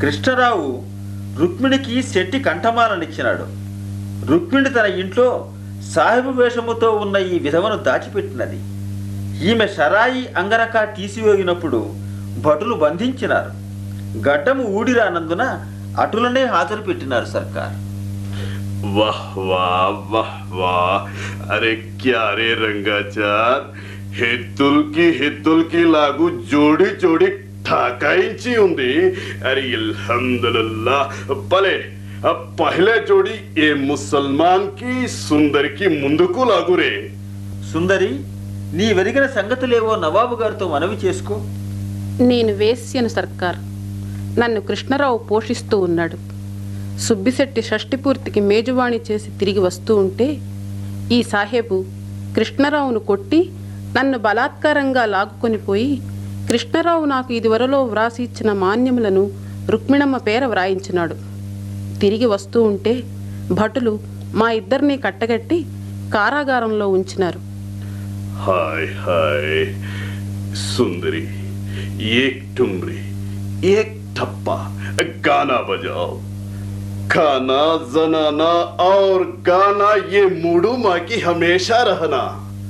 కృష్ణరావు రుక్మిణికి శెట్టి కంఠమాలనిచ్చినాడు రుక్మిణి తన ఇంట్లో సాహెబు వేషముతో ఉన్న ఈ విధవను దాచిపెట్టినది ఈమె షరాయి అంగరక తీసివేగినప్పుడు భటులు బంధించినారు గడ్డము ఊడిరానందున అటులనే హాజరు పెట్టినారు సర్కార్ वाह वाह वाह वाह अरे क्या रे रंगाचार హెత్తుల్కి హెత్తుల్కి లాగు జోడి జోడి ఠాకాయించి ఉంది అరే అల్హమ్దుల్లా భలే ఆ పహలే జోడి ఏ ముసల్మాన్ కి సుందరికి ముందుకు లాగురే సుందరి నీ వెరిగిన సంగతులేవో నవాబు గారితో మనవి చేసుకో నేను వేశ్యను సర్కార్ నన్ను కృష్ణరావు పోషిస్తూ ఉన్నాడు సుబ్బిశెట్టి షష్టిపూర్తికి మేజువాణి చేసి తిరిగి వస్తూ ఉంటే ఈ సాహేబు కృష్ణరావును కొట్టి నన్ను బలాత్కారంగా లాగుకొని పోయి కృష్ణరావు నాకు ఇదివరలో వ్రాసి ఇచ్చిన మాన్యములను రుక్మిణమ్మ పేర వ్రాయించినాడు తిరిగి వస్తూ ఉంటే భటులు మా ఇద్దరిని కట్టగట్టి కారాగారంలో ఉంచినారు हाय हाय सुंदरी एक ठुमरी एक ठप्पा गाना बजाओ खाना जनाना और गाना ये मूडू माँ की हमेशा रहना